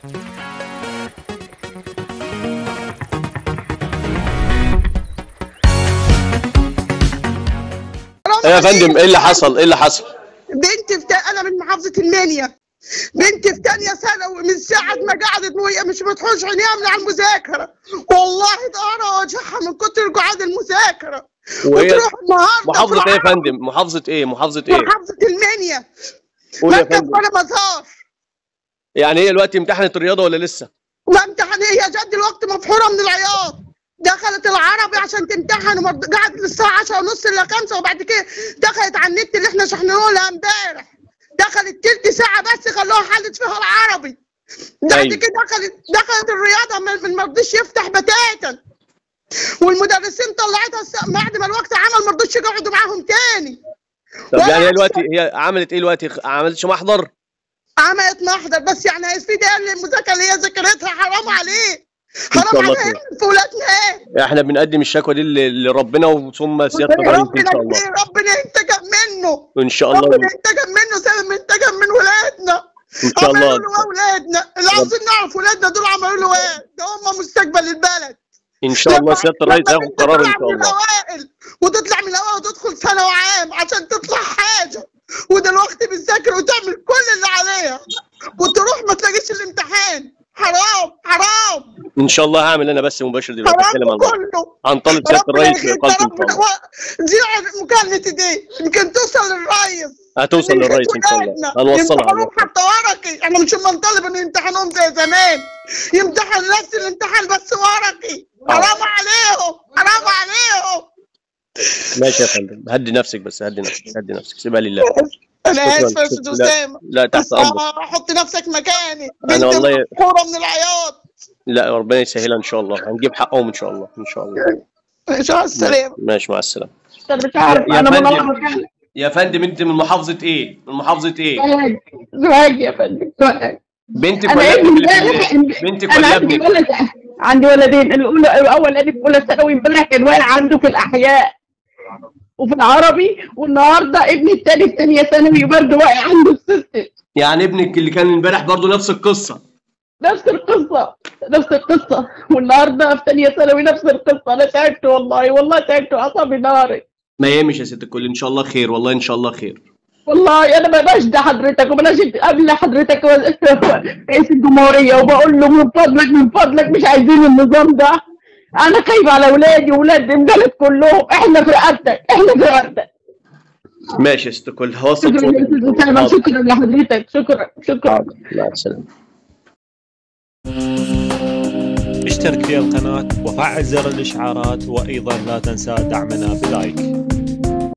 ايه يا فندم ايه اللي حصل ايه اللي حصل بنتي في تا- انا من محافظه المنيا بنتي في تانية ثانوي من ساعة ما قعدت وهي مش بتحوش عينيها من على المذاكرة والله ضهرها وجعها من كتر قعاد المذاكرة وهي وتروح النهارده محافظة في ايه يا العرب- فندم محافظة ايه محافظة ايه محافظة المنيا قول يا مركز فندم ولا مزار يعني هي دلوقتي امتحنت الرياضة ولا لسه ما امتحن هي جد الوقت مفحورة من العياط دخلت العربي عشان تمتحن وما- قعدت للساعة 10 ونص إلا 5 وبعد كده دخلت على النت اللي احنا شحنوه لها امبارح دخلت تلت ساعة بس خلوها حلت فيها العربي بعد أيوة. كده دخلت دخلت الرياضة ما ما رضيش يفتح بتاتا والمدرسين طلعتها الس- بعد ما الوقت عمل ما رضوش يقعدوا معاهم تاني طب ولا يعني هي عشان- دلوقتي هي عملت ايه دلوقتي عملتش محضر عملت محضر بس يعني هيفيد ايه اللي المذاكرة اللي هي ذاكرتها حرام عليه شاء حرام الله عليه خير. يعمل في ولادنا ايه احنا بنقدم الشكوى دي ل- لربنا وثم سيادة الرئيس ان ربنا شاء الله يهديه، ربنا ينتقم منه ان شاء الله ربنا ينتقم منه زي ما ينتقم من ولادنا ان شاء عملوا الله له ايه ولادنا اللي عاوزين نعرف ولادنا دول عملوا له ايه ده هم مستقبل البلد ان شاء الله لما- سيادة الرئيس لما هياخد بنت قرار ان تطلع شاء من الله الاوائل وتطلع من الاوائل وتدخل ثانوي عام عشان تطلع حاجه ودلوقتي بتذاكر وتعمل كل اللي عليها وتروح ما تلاقيش الامتحان حرام حرام ان شاء الله هعمل انا بس مباشر دلوقتي اتكلم حرام عن الموضوع. كله هنطالب سيادة ربنا الرئيس يخليك باقالته يا ان شاء رب الله و- دي مكالمتي دي يمكن توصل للرئيس هتوصل من للرئيس ان شاء الله ولادنا. هنوصلها يمتحنوهم هنوصلها. حتى ورقي احنا مش بنطالب انه يمتحنوهم زي زمان يمتحن نفس الامتحان بس ورقي آه. حرام عليهم حرام عليهم ماشي يا فندم هدي نفسك بس هدي نفسك هدي نفسك سيبها لله انا شكراً. اسف يا استاذ لا- اسامه لا تحت بس امرك آه، حط نفسك مكاني أنا بنت والله- مفحوره من العياط لا ربنا يسهلها ان شاء الله هنجيب حقهم ان شاء الله ان شاء الله ان شاء الله السلامه ماشي مع السلامه انا مش عارف يا انا فندم. منغلقه يا فندم انت من محافظه ايه من محافظه ايه سوهاج سوهاج يا فندم سوهاج بنتك انا ولا ابني ابنك اللي في امبارح البيت؟ بنتك انا ولا عندي ابنك ولد عندي ولدين الاولى الاول ابني في اولى ثانوي امبارح كان واقع عنده في الاحياء وفي العربي والنهارده ابني الثاني في ثانيه ثانوي برضه واقع عنده السيستم يعني ابنك اللي كان امبارح برضه نفس القصه نفس القصه نفس القصه والنهارده في ثانيه ثانوي نفس القصه انا تعبت والله والله تعبت اعصابي ناري ما يهمش يا ست الكل ان شاء الله خير والله ان شاء الله خير والله انا بناشد حضرتك وبناشد قبل حضرتك رئيس الجمهوريه وبقول له من فضلك من فضلك مش عايزين النظام ده انا خايفه على اولادي واولاد البلد كلهم احنا في رقبتك احنا في رقبتك ماشي يا ست الكل هوصل شكرا يا استاذ اسامه حاضر. شكرا لحضرتك شكرا شكرا حاضر. مع السلامه اشترك في القناة وفعل زر الإشعارات وأيضا لا تنسى دعمنا بلايك